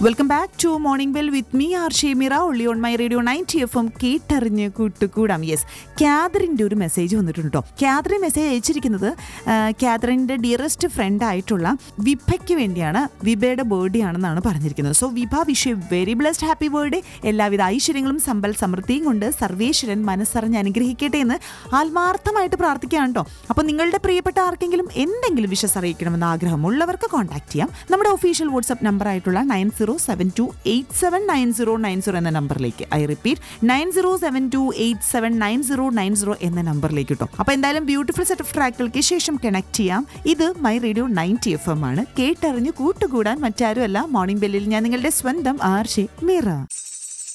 welcome back to morning bell with me R Shemira only on my radio ninety F M കേട്ടറിഞ്ഞ് കൂട്ടുകൂടാം yes കാതറിൻ്റെ ഒരു message വന്നിട്ടുണ്ട് കേട്ടോ Catherine message അയച്ചിരിക്കുന്നത് ആ, കാതറിൻ്റെ ഡിയറസ്റ്റ് ഫ്രണ്ട് ആയിട്ടുള്ള വിഭയ്ക്ക് വേണ്ടിയാണ് വിഭയുടെ ബർത്ത്ഡേ ആണെന്നാണ് പറഞ്ഞിരിക്കുന്നത് so Vibha wish a very blessed happy birthday എല്ലാവിധ ഐശ്വര്യങ്ങളും സമ്പൽ സമൃദ്ധിയും കൊണ്ട് സർവേശ്വരൻ മനസ്സറിഞ്ഞ് അനുഗ്രഹിക്കട്ടെ എന്ന് ആത്മാർത്ഥമായിട്ട് പ്രാർത്ഥിക്കുകയാണ് കേട്ടോ അപ്പോൾ നിങ്ങളുടെ പ്രിയപ്പെട്ട ആർക്കെങ്കിലും എന്തെങ്കിലും വിഷസ് അറിയിക്കണമെന്ന് ആഗ്രഹമുള്ളവർക്ക് കോൺടാക്ട് ചെയ്യാം നമ്മുടെ ഒഫീഷ്യൽ വാട്സ്ആപ്പ് നമ്പർ ആയിട്ടുള്ള nine zero seven two eight seven nine zero nine zero എന്ന നമ്പറിലേക്ക് I repeat nine zero seven two eight seven nine zero nine zero എന്ന നമ്പറിലേക്ക് കിട്ടും അപ്പോൾ എന്തായാലും ബ്യൂട്ടിഫുൾ സെറ്റ് ഓഫ് ട്രാക്കുകൾക്ക് ശേഷം കണക്ട് ചെയ്യാം ഇത് my radio ninety F M ആണ് കേട്ടറിഞ്ഞ് കൂട്ടുകൂടാൻ മറ്റാരുമല്ല മോർണിംഗ് ബെല്ലിൽ ഞാൻ നിങ്ങളുടെ സ്വന്തം ആർ ഷെ മീറ